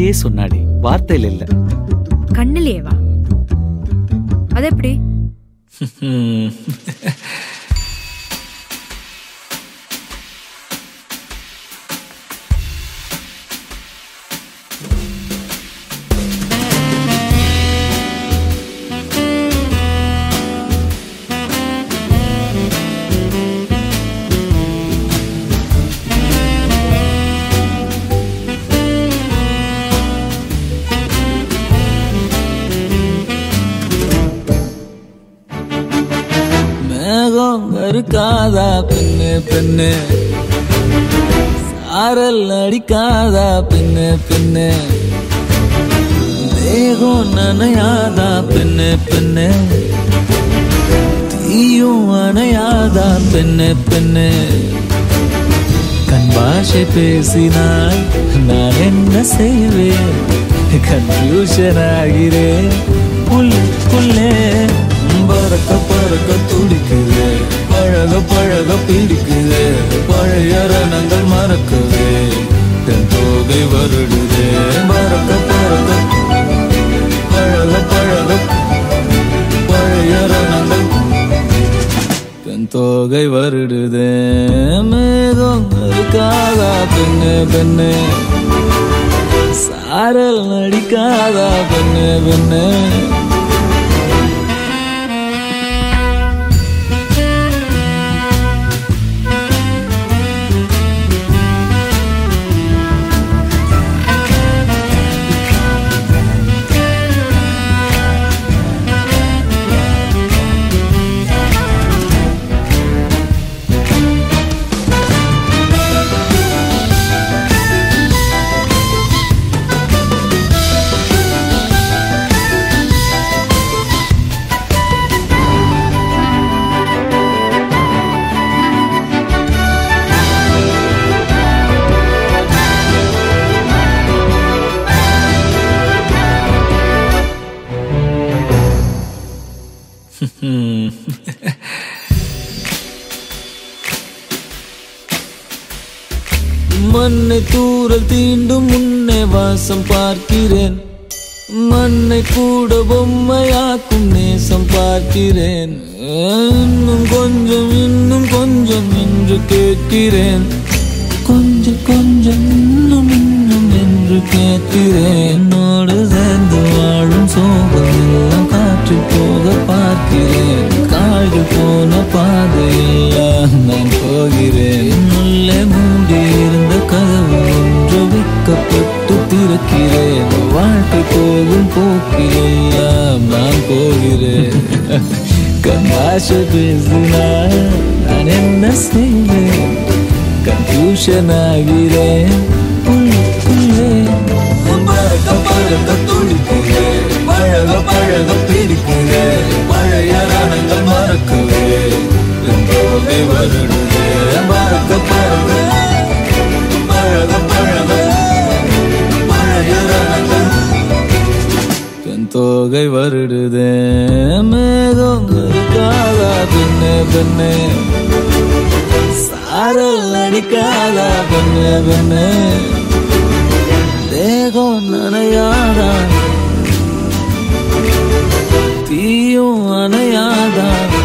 கண்ணிலேயே சொன்னாடி வார்த்தையில இல்ல கண்ணிலேயே வா அது எப்படி மேகம் கருக்காதா பெண்ணு பெண்ணு சாரல் அடிக்காதா பெண்ணு பெண்ணு தேகம் நனையாதா பெண்ணு பெண்ணு தீயும் அணையாதா பெண்ணு பெண்ணு கண் பாஷை பேசினால் நான் என்ன செய்வேன் கன்ஃபியூஷன் ஆகிறேன் உள்ளுக்குள்ளே பறக்க பறக்க துடிக்குது பழக பழக பிடிக்குது பழைய ரணங்கள் மறக்குது தென் தோகை வருடுது பறக்க பறக்க பழக பழக பழைய ரணங்கள் பெண் தோகை வருடுதே மேகம் இருக்காதா பெண்ணு பெண்ணு சாரல் நடிக்காதா பெண்ணு பெண்ணு மண்ணை தூரல் தீண்டும் முன்னே வாசம் பார்க்கிறேன் மண்ணை கூட பொம்மையாக்கும் நேசம் பார்க்கிறேன் இன்னும் கொஞ்சம் இன்னும் கொஞ்சம் என்று கேட்கிறேன் கொஞ்சம் கொஞ்சம் இன்னும் இன்னும் என்று கேட்கிறேன் என்னோடு சேர்ந்து வாழும் சோகம் எல்லாம் காற்றில் போக பார்க்கிறேன் கால்கள் போன பாதையெல்லாம் நான் போகிறேன் உள்ளே மூடி இருந்த கதவு ஒன்று வைக்கப்பட்டு திறக்கிறேன் வாழ்க்கை போகும் போக்கிலெல்லாம் நான் போகிறேன் கண்ணாச பேசினால் நான் என்ன செய்வேன் கன்ஃபியூஷன் ஆகிறேன் உள்ளுக்குள்ளே பறக்க பறக்க துடிக்கிறேன் பழக பழக பிடிக்கிறேன் பழைய ரணங்கள் மறக்குவேன் போதை வருடுதே பறக்க பறக்க பழக பழக பழைய ரணங்கள் பெண் தோகை வருடுதே மேகம் இருக்காதா பெண்ணே பெண்ணே சாரல் அடிக்காதா பெண்ணே பெண்ணே தேகம் நனையாதா தீயும் அணையாதா